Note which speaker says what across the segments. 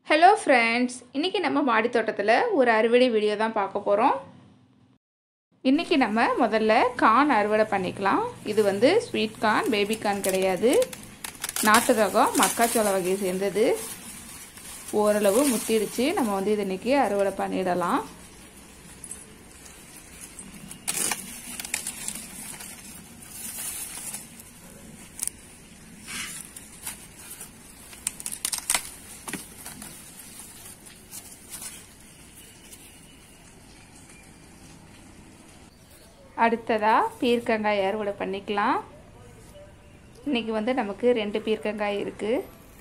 Speaker 1: hello friends இன்றைக்கி நம்ம மாடி தோட்டத்தில் ஒரு அறுவடை வீடியோ தான் பார்க்க போகிறோம் இன்றைக்கி நம்ம முதல்ல கார்ன் அறுவடை பண்ணிக்கலாம் இது வந்து ஸ்வீட் கார்ன் பேபி கார்ன் கிடையாது நாட்டு ரகம் மக்காச்சோள வகையை சேர்ந்தது ஓரளவு முத்திடுச்சு நம்ம வந்து இது இன்றைக்கி அறுவடை பண்ணிடலாம் அடுத்ததாக பீர்க்கங்காய் அறுவடை பண்ணிக்கலாம் இன்றைக்கி வந்து நமக்கு ரெண்டு பீர்க்கங்காய் இருக்குது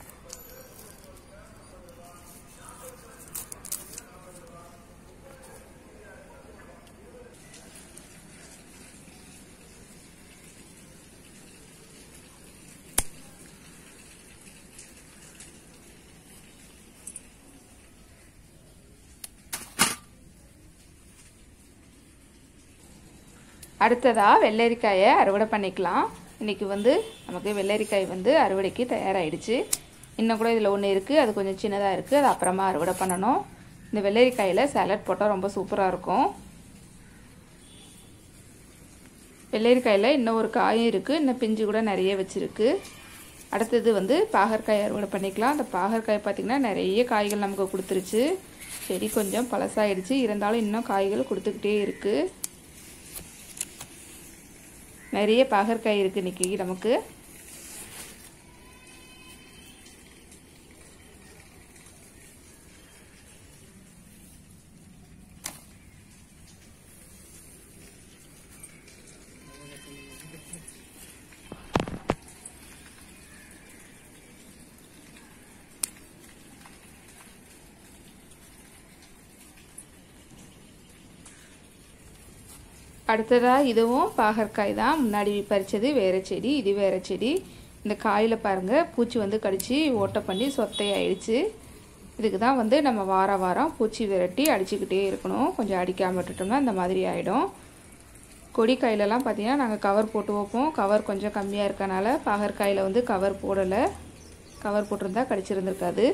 Speaker 1: அடுத்ததாக வெள்ளரிக்காயை அறுவடை பண்ணிக்கலாம் இன்றைக்கி வந்து நமக்கு வெள்ளரிக்காய் வந்து அறுவடைக்கு தயாராகிடுச்சு இன்னும் கூட இதில் ஒன்று இருக்குது அது கொஞ்சம் சின்னதாக இருக்குது அது அப்புறமா அறுவடை பண்ணணும் இந்த வெள்ளரிக்காயில் சாலட் போட்டால் ரொம்ப சூப்பராக இருக்கும் வெள்ளரிக்காயில் இன்னும் ஒரு காயும் இருக்குது இன்னும் பிஞ்சு கூட நிறைய வச்சுருக்கு அடுத்தது வந்து பாகற்காய் அறுவடை பண்ணிக்கலாம் அந்த பாகற்காய் பார்த்திங்கன்னா நிறைய காய்கள் நமக்கு கொடுத்துருச்சு செடி கொஞ்சம் பழசாயிடுச்சு இருந்தாலும் இன்னும் காய்கள் கொடுத்துக்கிட்டே இருக்குது நிறைய பாகற்காய் இருக்குது இன்றைக்கி நமக்கு அடுத்ததாக இதுவும் பாகற்காய் தான் முன்னாடி பறித்தது வேறு செடி இது வேறு செடி இந்த காயில் பாருங்கள் பூச்சி வந்து கடித்து ஓட்டை பண்ணி சொத்தையாயிடுச்சு இதுக்கு தான் வந்து நம்ம வார வாரம் பூச்சி விரட்டி அடிச்சுக்கிட்டே இருக்கணும் கொஞ்சம் அடிக்காமல் விட்டுட்டோம்னா இந்த மாதிரி ஆகிடும் கொடி காயிலெல்லாம் பார்த்திங்கன்னா நாங்கள் கவர் போட்டு வைப்போம் கவர் கொஞ்சம் கம்மியாக இருக்கனால பாகற்காயில் வந்து கவர் போடலை கவர் போட்டிருந்தா கடிச்சிருந்துருக்காது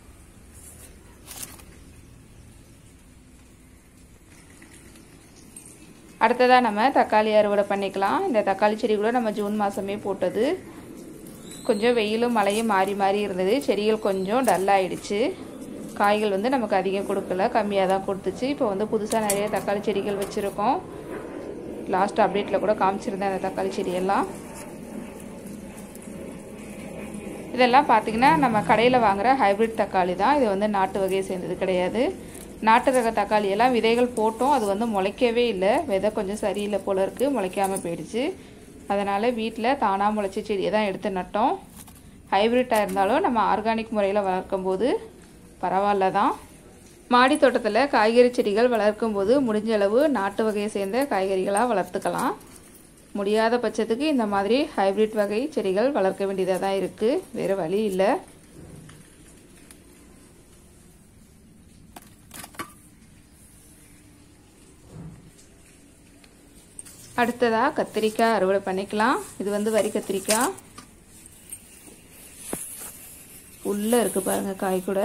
Speaker 1: அடுத்ததாக நம்ம தக்காளி அறுவடை பண்ணிக்கலாம் இந்த தக்காளி செடி கூட நம்ம ஜூன் மாதமே போட்டது கொஞ்சம் வெயிலும் மழையும் மாறி மாறி இருந்தது செடிகள் கொஞ்சம் டல்லாகிடுச்சு காய்கள் வந்து நமக்கு அதிகம் கொடுக்கல கம்மியாக தான் கொடுத்துச்சு இப்போ வந்து புதுசாக நிறைய தக்காளி செடிகள் வச்சுருக்கோம் லாஸ்ட் அப்டேட்டில் கூட காமிச்சிருந்தேன் அந்த தக்காளி செடியெல்லாம் இதெல்லாம் பார்த்திங்கன்னா நம்ம கடையில் வாங்குகிற ஹைப்ரிட் தக்காளி தான் இது வந்து நாட்டு வகையை சேர்ந்தது கிடையாது நாட்டு ரக தக்காளி எல்லாம் விதைகள் போட்டோம் அது வந்து முளைக்கவே இல்லை விதை கொஞ்சம் சரியில்லை போல இருக்குது முளைக்காமல் போயிடுச்சு அதனால் வீட்டில் தானாக முளைச்ச செடியை தான் எடுத்து நட்டோம் ஹைப்ரிட்டாக இருந்தாலும் நம்ம ஆர்கானிக் முறையில் வளர்க்கும் போது பரவாயில்ல தான் மாடி தோட்டத்தில் காய்கறி செடிகள் வளர்க்கும் போது முடிஞ்ச அளவு நாட்டு வகையை சேர்ந்த காய்கறிகளாக வளர்த்துக்கலாம் முடியாத பட்சத்துக்கு இந்த மாதிரி ஹைப்ரிட் வகை செடிகள் வளர்க்க வேண்டியதாக தான் இருக்குது வேறு வழி இல்லை அடுத்ததாக கத்திரிக்காய் அறுவடை பண்ணிக்கலாம் இது வந்து வரி கத்திரிக்காய் உள்ளே இருக்குது பாருங்கள் காய் கூட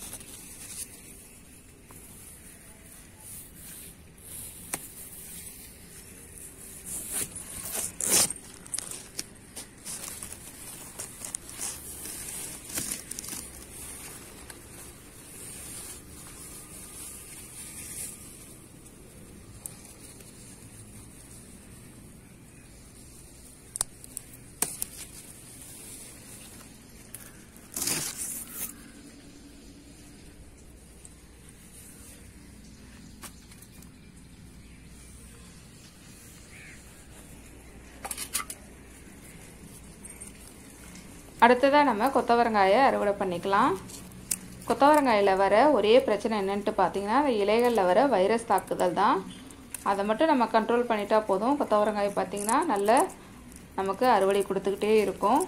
Speaker 1: அடுத்ததாக நம்ம கொத்தவரங்காயை அறுவடை பண்ணிக்கலாம் கொத்தவரங்காயில் வர ஒரே பிரச்சனை என்னென்ட்டு பார்த்தீங்கன்னா அந்த இலைகளில் வர வைரஸ் தாக்குதல் தான் அதை மட்டும் நம்ம கண்ட்ரோல் பண்ணிட்டா போதும் கொத்தவரங்காய் பார்த்திங்கன்னா நல்ல நமக்கு அறுவடை கொடுத்துக்கிட்டே இருக்கும்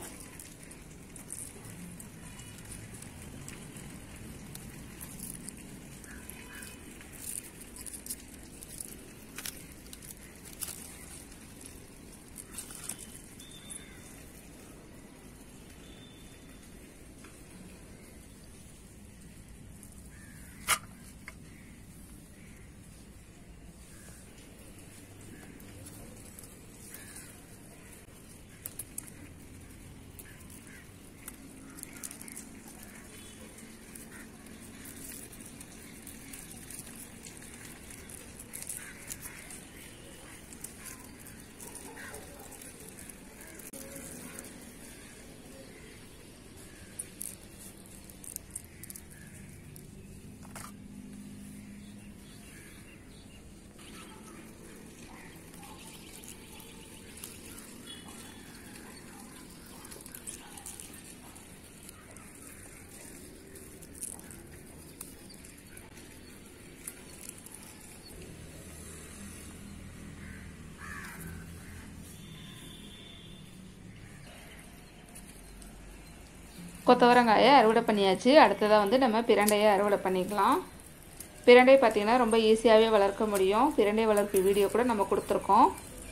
Speaker 1: கொத்தவரங்காயை அறுவடை பண்ணியாச்சு அடுத்ததாக வந்து நம்ம பிரண்டையை அறுவடை பண்ணிக்கலாம் பிரண்டை பார்த்திங்கன்னா ரொம்ப ஈஸியாகவே வளர்க்க முடியும் பிரண்டை வளர்ப்பு வீடியோ கூட நம்ம கொடுத்துருக்கோம்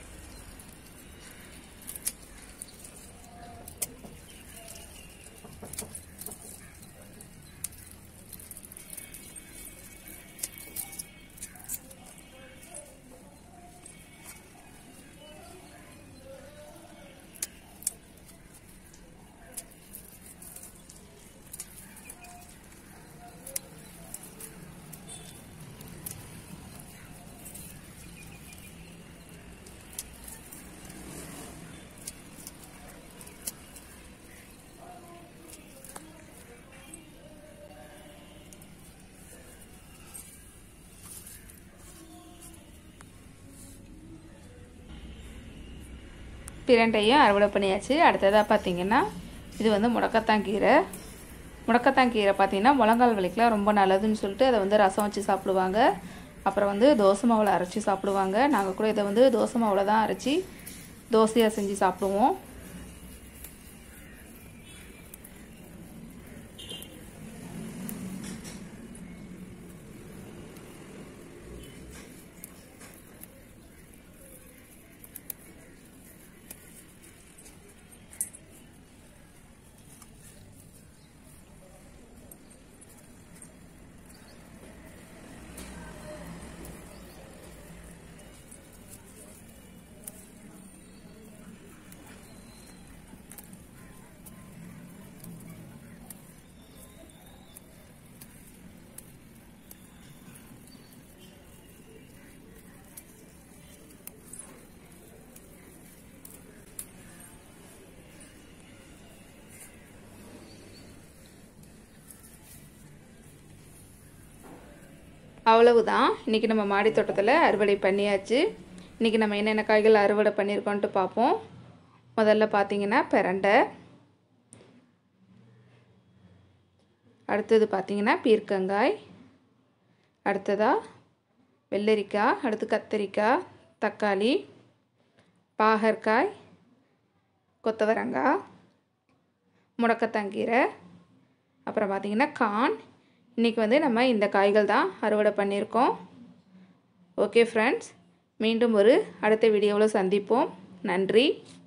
Speaker 1: பிரண்டையும் அறுவடை பண்ணியாச்சு அடுத்ததாக பார்த்தீங்கன்னா இது வந்து முடக்கத்தான் கீரை முடக்கத்தான் கீரை பார்த்தீங்கன்னா முழங்கால் வலிக்கெலாம் ரொம்ப நல்லதுன்னு சொல்லிட்டு அதை வந்து ரசம் வச்சு சாப்பிடுவாங்க அப்புறம் வந்து தோசை மாவில் அரைச்சி சாப்பிடுவாங்க நாங்கள் கூட இதை வந்து தோசை மாவில் தான் அரைச்சி தோசையாக செஞ்சு சாப்பிடுவோம் அவ்வளவுதான் இன்றைக்கி நம்ம மாடி தோட்டத்தில் அறுவடை பண்ணியாச்சு இன்றைக்கி நம்ம என்னென்ன காய்கள் அறுவடை பண்ணியிருக்கோன்ட்டு பார்ப்போம் முதல்ல பார்த்தீங்கன்னா பிரண்டை அடுத்தது பார்த்தீங்கன்னா பீர்க்கங்காய் அடுத்ததாக வெள்ளரிக்காய் அடுத்து கத்தரிக்காய் தக்காளி பாகற்காய் கொத்தவரங்காய் முடக்கத்தாங்கீரை அப்புறம் பார்த்திங்கன்னா கான் இன்றைக்கி வந்து நம்ம இந்த காய்கள் தான் அறுவடை பண்ணியிருக்கோம் ஓகே ஃப்ரெண்ட்ஸ் மீண்டும் ஒரு அடுத்த வீடியோவில் சந்திப்போம் நன்றி